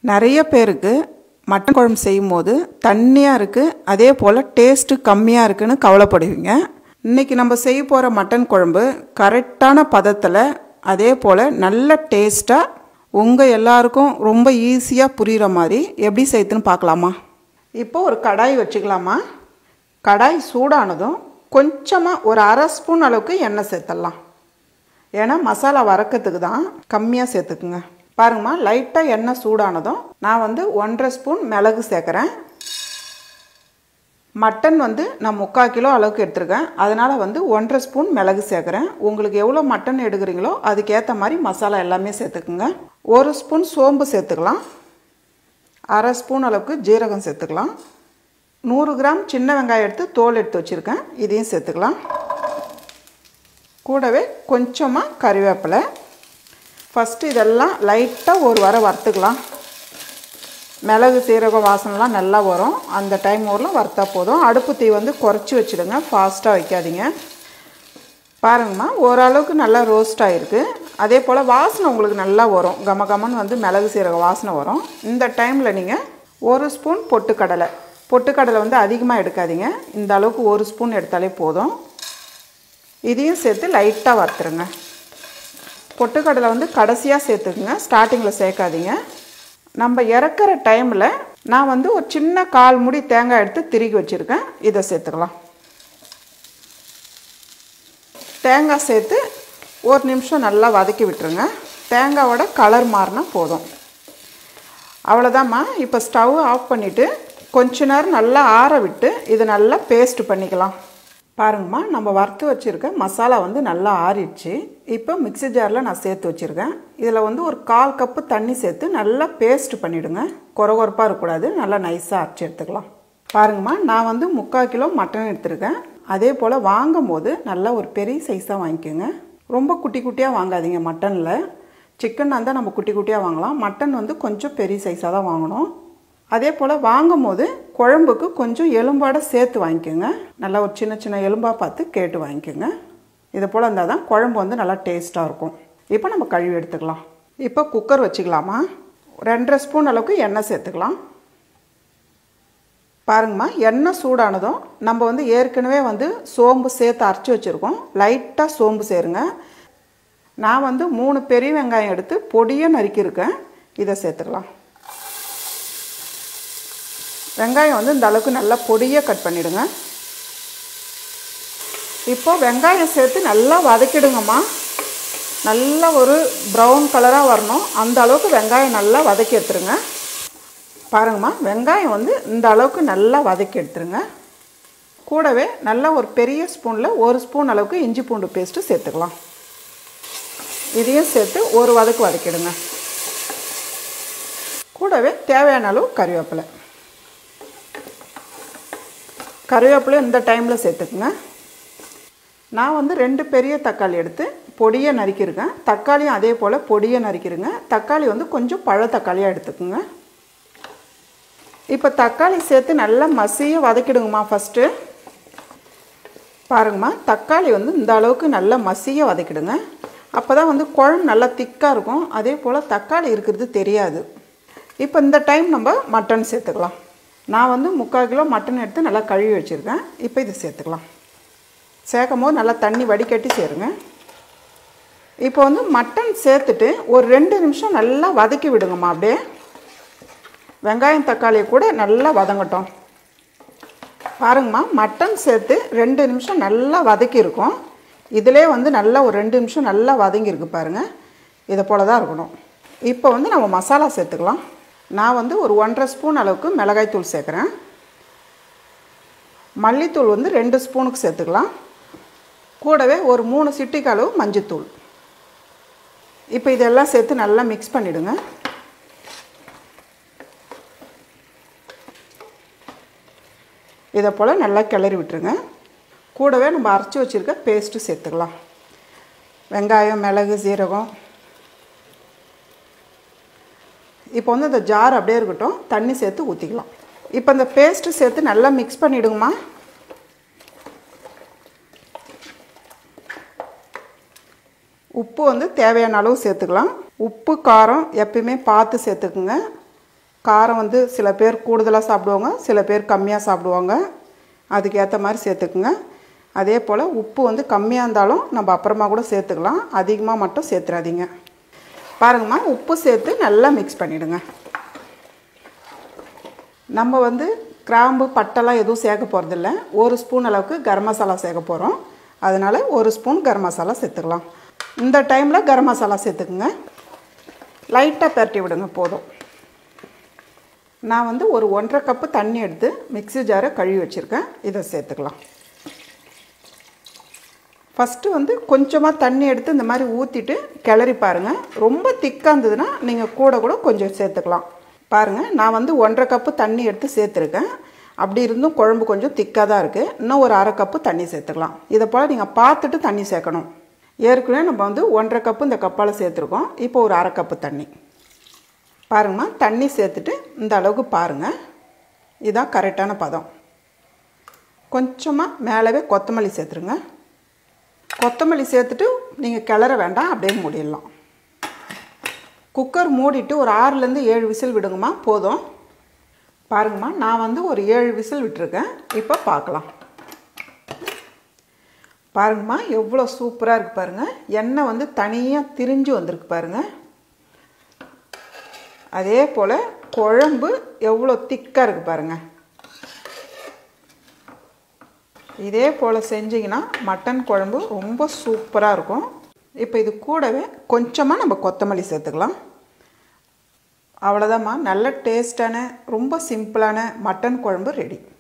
நிறைய பேருக்கு மட்டன் குழம்பு செய்யும் போது தண்ணியாக இருக்குது அதே போல் டேஸ்ட்டு கம்மியாக இருக்குன்னு கவலைப்படுவீங்க இன்றைக்கி நம்ம செய்ய போகிற மட்டன் குழம்பு கரெக்டான பதத்தில் அதே போல் நல்ல டேஸ்ட்டாக உங்கள் எல்லாருக்கும் ரொம்ப ஈஸியாக புரிகிற மாதிரி எப்படி செய்யுதுன்னு பார்க்கலாமா இப்போ ஒரு கடாய் வச்சுக்கலாமா கடாய் சூடானதும் கொஞ்சமாக ஒரு அரை ஸ்பூன் அளவுக்கு எண்ணெய் சேர்த்துடலாம் ஏன்னா மசாலா வறக்கிறதுக்கு தான் கம்மியாக சேர்த்துக்குங்க பாருங்கம்மா லைட்டாக எண்ணெய் சூடானதும் நான் வந்து ஒன்றரை ஸ்பூன் மிளகு சேர்க்குறேன் மட்டன் வந்து நான் முக்கால் கிலோ அளவுக்கு எடுத்திருக்கேன் அதனால் வந்து ஒன்றரை ஸ்பூன் மிளகு சேர்க்குறேன் உங்களுக்கு எவ்வளோ மட்டன் எடுக்கிறீங்களோ அதுக்கேற்ற மாதிரி மசாலா எல்லாமே சேர்த்துக்குங்க ஒரு ஸ்பூன் சோம்பு சேர்த்துக்கலாம் அரை ஸ்பூன் அளவுக்கு ஜீரகம் சேர்த்துக்கலாம் நூறு கிராம் சின்ன வெங்காயம் எடுத்து தோல் எடுத்து வச்சுருக்கேன் இதையும் சேர்த்துக்கலாம் கூடவே கொஞ்சமாக கறிவேப்பிலை ஃபஸ்ட்டு இதெல்லாம் லைட்டாக ஒரு வர வறுத்துக்கலாம் மிளகு சீரகம் வாசனைலாம் நல்லா வரும் அந்த டைம் ஊரில் வறுத்தா போதும் அடுப்பு தீ வந்து குறைச்சி வச்சுடுங்க ஃபாஸ்ட்டாக வைக்காதீங்க பாருங்கம்மா ஓரளவுக்கு நல்லா ரோஸ்ட் ஆகிருக்கு அதே போல் வாசனை உங்களுக்கு நல்லா வரும் கம கமன்னு வந்து மிளகு சீரக வாசனை வரும் இந்த டைமில் நீங்கள் ஒரு ஸ்பூன் பொட்டுக்கடலை பொட்டுக்கடலை வந்து அதிகமாக எடுக்காதீங்க இந்த அளவுக்கு ஒரு ஸ்பூன் எடுத்தாலே போதும் இதையும் சேர்த்து லைட்டாக வறுத்துருங்க பொட்டுக்கடலை வந்து கடைசியாக சேர்த்துக்குங்க ஸ்டார்டிங்கில் சேர்க்காதீங்க நம்ம இறக்குற டைமில் நான் வந்து ஒரு சின்ன கால் முடி தேங்காய் எடுத்து திருகி வச்சுருக்கேன் இதை சேர்த்துக்கலாம் தேங்காய் சேர்த்து ஒரு நிமிஷம் நல்லா வதக்கி விட்டுருங்க தேங்காவோட கலர் மாறினா போதும் அவ்வளோதாம்மா இப்போ ஸ்டவ் ஆஃப் பண்ணிவிட்டு கொஞ்ச நேரம் நல்லா ஆற விட்டு இதை நல்லா பேஸ்ட் பண்ணிக்கலாம் பாருங்கம்மா நம்ம வறுத்து வச்சுருக்க மசாலா வந்து நல்லா ஆறிடுச்சு இப்போ மிக்சி ஜாரில் நான் சேர்த்து வச்சுருக்கேன் இதில் வந்து ஒரு கால் கப்பு தண்ணி சேர்த்து நல்லா பேஸ்ட் பண்ணிவிடுங்க குறகுறப்பாக இருக்கக்கூடாது நல்லா நைஸாக அரைச்சி எடுத்துக்கலாம் பாருங்கம்மா நான் வந்து முக்கால் கிலோ மட்டன் எடுத்திருக்கேன் அதே போல் வாங்கும் போது நல்லா ஒரு பெரிய சைஸாக வாங்கிக்கோங்க ரொம்ப குட்டி குட்டியாக வாங்காதீங்க மட்டனில் சிக்கன் இருந்தால் நம்ம குட்டி குட்டியாக வாங்கலாம் மட்டன் வந்து கொஞ்சம் பெரிய சைஸாக தான் வாங்கணும் அதே போல் வாங்கும் போது குழம்புக்கு கொஞ்சம் எலும்பாட சேர்த்து வாங்கிக்கோங்க நல்லா ஒரு சின்ன சின்ன எலும்பாக பார்த்து கேட்டு வாங்கிக்கோங்க இதை போல் இருந்தால் தான் குழம்பு வந்து நல்லா டேஸ்ட்டாக இருக்கும் இப்போ நம்ம கழுவி எடுத்துக்கலாம் இப்போ குக்கர் வச்சுக்கலாமா ரெண்டரை ஸ்பூன் அளவுக்கு எண்ணெய் சேர்த்துக்கலாம் பாருங்கம்மா எண்ணெய் சூடானதும் நம்ம வந்து ஏற்கனவே வந்து சோம்பு சேர்த்து அரைச்சி வச்சுருக்கோம் லைட்டாக சோம்பு சேருங்க நான் வந்து மூணு பெரிய வெங்காயம் எடுத்து பொடியாக நறுக்கியிருக்கேன் இதை சேர்த்துக்கலாம் வெங்காயம் வந்து இந்த அளவுக்கு நல்லா பொடியாக கட் பண்ணிவிடுங்க இப்போ வெங்காயம் சேர்த்து நல்லா வதக்கிடுங்கம்மா நல்லா ஒரு ப்ரௌன் கலராக வரணும் அந்த அளவுக்கு வெங்காயம் நல்லா வதக்கி எடுத்துருங்க பாருங்கம்மா வெங்காயம் வந்து இந்த அளவுக்கு நல்லா வதக்கி எடுத்துருங்க கூடவே நல்லா ஒரு பெரிய ஸ்பூனில் ஒரு ஸ்பூன் அளவுக்கு இஞ்சி பூண்டு பேஸ்ட்டு சேர்த்துக்கலாம் இதையும் சேர்த்து ஒரு வதக்கு வதக்கிடுங்க கூடவே தேவையான அளவு கறிவேப்பிலை கருவேப்பிலையும் இந்த டைமில் சேர்த்துக்குங்க நான் வந்து ரெண்டு பெரிய தக்காளி எடுத்து பொடியை நறுக்கியிருக்கேன் தக்காளியும் அதே போல் பொடியை நறுக்கிருங்க தக்காளி வந்து கொஞ்சம் பழ தக்காளியாக எடுத்துக்குங்க இப்போ தக்காளி சேர்த்து நல்லா மசிய வதக்கிடுங்கம்மா ஃபஸ்ட்டு பாருங்கம்மா தக்காளி வந்து இந்த அளவுக்கு நல்லா மசிய வதக்கிடுங்க அப்போ தான் வந்து குழம்பு நல்லா திக்காக இருக்கும் அதே போல் தக்காளி இருக்கிறது தெரியாது இப்போ இந்த டைம் நம்ம மட்டன் சேர்த்துக்கலாம் நான் வந்து முக்கால் கிலோ மட்டன் எடுத்து நல்லா கழுவி வச்சுருக்கேன் இப்போ இதை சேர்த்துக்கலாம் சேர்க்கும் போது நல்லா தண்ணி வடிகட்டி சேருங்க இப்போ வந்து மட்டன் சேர்த்துட்டு ஒரு ரெண்டு நிமிஷம் நல்லா வதக்கி விடுங்கம்மா அப்படியே வெங்காயம் தக்காளியை கூட நல்லா வதங்கட்டும் பாருங்கம்மா மட்டன் சேர்த்து ரெண்டு நிமிஷம் நல்லா வதக்கியிருக்கோம் இதிலே வந்து நல்லா ஒரு ரெண்டு நிமிஷம் நல்லா வதங்கியிருக்கு பாருங்கள் இதை போல் தான் இருக்கணும் இப்போ வந்து நம்ம மசாலா சேர்த்துக்கலாம் நான் வந்து ஒரு ஒன்றரை ஸ்பூன் அளவுக்கு மிளகாய்த்தூள் சேர்க்குறேன் மல்லித்தூள் வந்து ரெண்டு ஸ்பூனுக்கு சேர்த்துக்கலாம் கூடவே ஒரு மூணு சிட்டிக்கு அளவு மஞ்சத்தூள் இப்போ இதெல்லாம் சேர்த்து நல்லா மிக்ஸ் பண்ணிவிடுங்க இதை போல் நல்லா கிளறி விட்டுருங்க கூடவே நம்ம அரைச்சி வச்சுருக்க பேஸ்ட்டு சேர்த்துக்கலாம் வெங்காயம் மிளகு சீரகம் இப்போ வந்து இந்த ஜார் அப்படியே இருக்கட்டும் தண்ணி சேர்த்து ஊற்றிக்கலாம் இப்போ இந்த பேஸ்ட்டு சேர்த்து நல்லா மிக்ஸ் பண்ணிவிடுங்கம்மா உப்பு வந்து தேவையான அளவு சேர்த்துக்கலாம் உப்பு காரம் எப்பயுமே பார்த்து சேர்த்துக்குங்க காரம் வந்து சில பேர் கூடுதலாக சாப்பிடுவாங்க சில பேர் கம்மியாக சாப்பிடுவாங்க அதுக்கேற்ற மாதிரி சேர்த்துக்குங்க அதே போல் உப்பு வந்து கம்மியாக இருந்தாலும் நம்ம அப்புறமா கூட சேர்த்துக்கலாம் அதிகமாக மட்டும் சேர்த்துறாதீங்க பாருங்கம்மா உப்பு சேர்த்து நல்லா மிக்ஸ் பண்ணிவிடுங்க நம்ம வந்து கிராம்பு பட்டெல்லாம் எதுவும் சேர்க்க போகிறதில்ல ஒரு ஸ்பூன் அளவுக்கு கரம் மசாலா சேர்க்க போகிறோம் அதனால் ஒரு ஸ்பூன் கரம் மசாலா சேர்த்துக்கலாம் இந்த டைமில் கரம் மசாலா சேர்த்துக்குங்க லைட்டாக பரட்டி விடுங்க போதும் நான் வந்து ஒரு ஒன்றரை கப்பு தண்ணி எடுத்து மிக்ஸி ஜாரை கழுவி வச்சுருக்கேன் இதை சேர்த்துக்கலாம் ஃபஸ்ட்டு வந்து கொஞ்சமாக தண்ணி எடுத்து இந்த மாதிரி ஊற்றிட்டு கிளறி பாருங்கள் ரொம்ப திக்காக இருந்ததுன்னா நீங்கள் கூட கூட கொஞ்சம் சேர்த்துக்கலாம் பாருங்கள் நான் வந்து ஒன்றரை கப்பு தண்ணி எடுத்து சேர்த்துருக்கேன் அப்படி இருந்தும் குழம்பு கொஞ்சம் திக்காக தான் இருக்குது இன்னும் ஒரு அரை கப்பு தண்ணி சேர்த்துக்கலாம் இதை போல் நீங்கள் பார்த்துட்டு தண்ணி சேர்க்கணும் ஏற்கனவே நம்ம வந்து ஒன்றரை கப்பு இந்த கப்பால் சேர்த்துருக்கோம் இப்போ ஒரு அரை கப்பு தண்ணி பாருங்கம்மா தண்ணி சேர்த்துட்டு இந்த அளவுக்கு பாருங்கள் இதுதான் கரெக்டான பதம் கொஞ்சமாக மேலவே கொத்தமல்லி சேர்த்துருங்க கொத்தமல்லி சேர்த்துட்டு நீங்கள் கிளற வேண்டாம் அப்படியே மூடிடலாம் குக்கர் மூடிட்டு ஒரு ஆறுலேருந்து ஏழு விசில் விடுங்கம்மா போதும் பாருங்கம்மா நான் வந்து ஒரு ஏழு விசில் விட்டுருக்கேன் இப்போ பார்க்கலாம் பாருங்கம்மா எவ்வளோ சூப்பராக இருக்குது பாருங்கள் எண்ணெய் வந்து தனியாக திரிஞ்சு வந்திருக்கு பாருங்கள் அதே போல் குழம்பு எவ்வளோ திக்காக இருக்குது பாருங்கள் இதே போல் செஞ்சிங்கன்னா மட்டன் குழம்பு ரொம்ப சூப்பராக இருக்கும் இப்போ இது கூடவே கொஞ்சமாக நம்ம கொத்தமல்லி சேர்த்துக்கலாம் அவ்வளோதாம்மா நல்ல டேஸ்டான ரொம்ப சிம்பிளான மட்டன் குழம்பு ரெடி